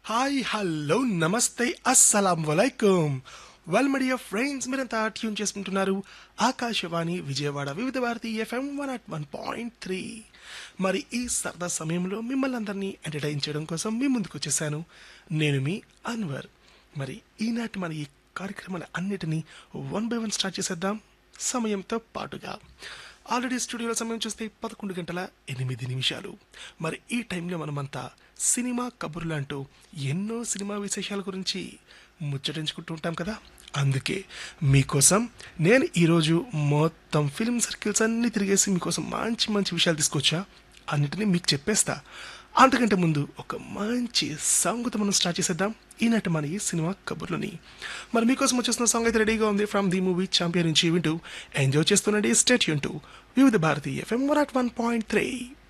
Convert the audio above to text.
hi hello నమస్తే అస్సలం వలైకుం వెల్ మీడియా ఫ్రెండ్స్ మీరంతా ట్యూన్ చేసుకుంటున్నారు Akashvani Vijayawada Vividh Bharati FM one at one point three మరి ఈ సరదా సమయంలో మిమ్మల్ని అందరినీ ఎంటర్టైన్ చేయడం కోసం మీ ముందుకు వచ్చేసాను నేను మీ అన్వర్ మరి ఈనాటి మన ఈ కార్యక్రమాల అన్నిటినీ వన్ బై వన్ స్టార్ట్ చేసేద్దాం సమయంతో పాటుగా ఆల్రెడీ స్టూడియోలో సమయం చూస్తే పదకొండు గంటల ఎనిమిది నిమిషాలు మరి ఈ టైంలో మనమంతా సినిమా కబుర్లు అంటూ ఎన్నో సినిమా విశేషాల గురించి ముచ్చటించుకుంటూ ఉంటాం కదా అందుకే మీకోసం నేను ఈరోజు మొత్తం ఫిల్మ్ సర్కిల్స్ అన్ని తిరిగేసి మీకోసం మంచి మంచి విషయాలు తీసుకొచ్చా అన్నిటినీ మీకు చెప్పేస్తా అంతకంటే ముందు ఒక మంచి సాంగ్తో మనం స్టార్ట్ చేసేద్దాం ఈనాటి మన ఈ సినిమా కబుర్లని మరి మీకోసం వచ్చేసిన సాంగ్ అయితే రెడీగా ఉంది ఫ్రమ్ ది మూవీ ఛాంపియన్ నుంచి వింటూ ఎంజాయ్ చేస్తుండండి స్టేట్ యూన్ to Vividh Bharati FM one at one point three